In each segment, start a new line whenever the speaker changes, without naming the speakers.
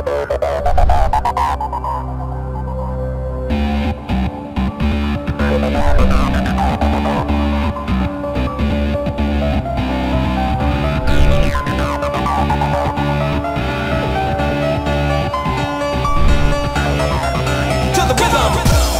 to the rhythm.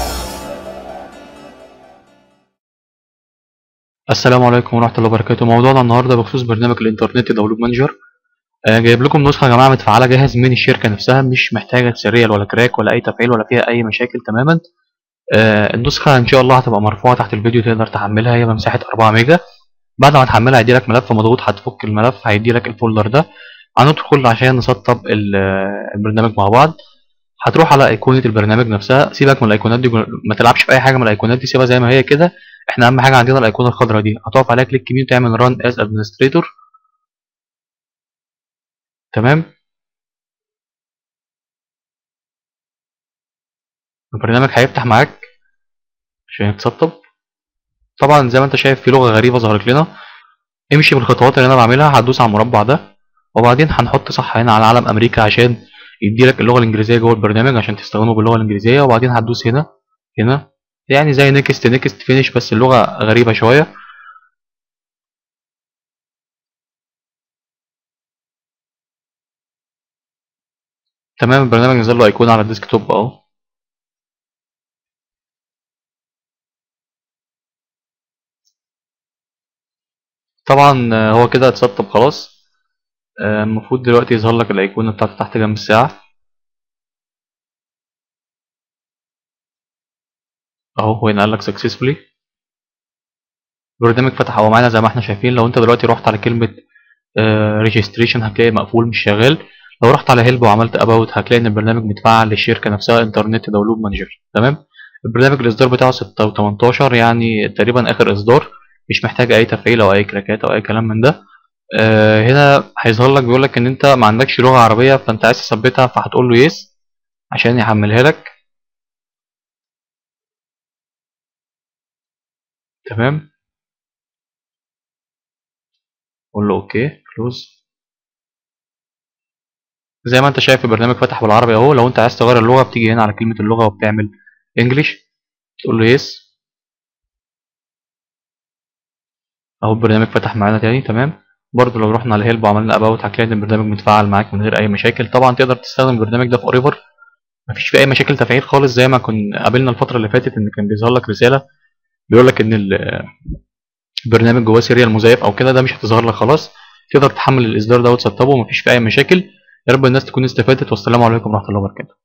السلام عليكم ورحمة الله وبركاته موضوعنا النهاردة بخصوص برنامج الإنترنت ديفلوب مانجر آه جايب لكم نسخة يا جماعة متفعلة جاهز من الشركة نفسها مش محتاجة سيريال ولا كراك ولا أي تفعيل ولا فيها أي مشاكل تماما آه النسخة إن شاء الله هتبقى مرفوعة تحت الفيديو تقدر تحملها هي بمساحة 4 ميجا بعد ما تحملها هيديلك ملف مضغوط هتفك الملف هيديلك الفولدر ده هندخل عشان نسطب ال- آه، البرنامج مع بعض هتروح على ايقونة البرنامج نفسها سيبك من الايقونات دي ما تلعبش في اي حاجة من الايقونات دي سيبها زي ما هي كده احنا اهم حاجة عندنا الايقونة الخضراء دي هتقف عليها كليك يمين تعمل ران از ادمنستريتور تمام البرنامج هيفتح معاك عشان يتسطب طبعا زي ما انت شايف في لغة غريبة ظهرت لنا امشي بالخطوات اللي انا بعملها هتدوس على المربع ده وبعدين هنحط صح هنا على علم امريكا عشان يديلك اللغة الانجليزية جوه البرنامج عشان تستخدمه باللغة الانجليزية وبعدين هتدوس هنا هنا يعني زي نيكست نيكست فينيش بس اللغة غريبة شوية تمام البرنامج نزل له ايقونة على الديسكتوب اهو طبعا آه، هو كده اتسطب خلاص آه، المفروض دلوقتي يظهر لك الايقونة بتاعته تحت جنب الساعة اهو هو هنا قال لك successfully البرنامج فتح هو معانا زي ما احنا شايفين لو انت دلوقتي رحت على كلمة ريجستريشن هتلاقي مقفول مش شغال لو رحت على هيلب وعملت اباوت هتلاقي ان البرنامج متفعل للشركة نفسها انترنت داونلود مانجر تمام البرنامج الاصدار بتاعه 6 و18 يعني تقريبا اخر اصدار مش محتاج اي تفعيل او اي كراكات او اي كلام من ده آه هنا هيظهر لك بيقول لك ان انت ما عندكش لغة عربية فانت عايز تثبتها فهتقول له يس عشان يحملها لك تمام قول له اوكي كلوز زي ما انت شايف البرنامج فتح بالعربي اهو لو انت عايز تغير اللغة بتيجي هنا على كلمة اللغة وبتعمل انجلش تقول له يس اهو البرنامج فتح معانا تاني تمام برضه لو رحنا على هيلب وعملنا اباوت هتلاقي ان البرنامج متفعل معاك من غير اي مشاكل طبعا تقدر تستخدم البرنامج ده في اوريفر مفيش فيه اي مشاكل تفعيل خالص زي ما كنا قابلنا الفترة اللي فاتت ان كان بيظهر لك رسالة بيقول لك ان ال- البرنامج جواه سيريال مزيف او كده ده مش هتظهر لك خلاص تقدر تحمل الاصدار ده وتسطبه ومفيش فيه اي مشاكل يا رب الناس تكون استفادت والسلام عليكم ورحمة الله وبركاته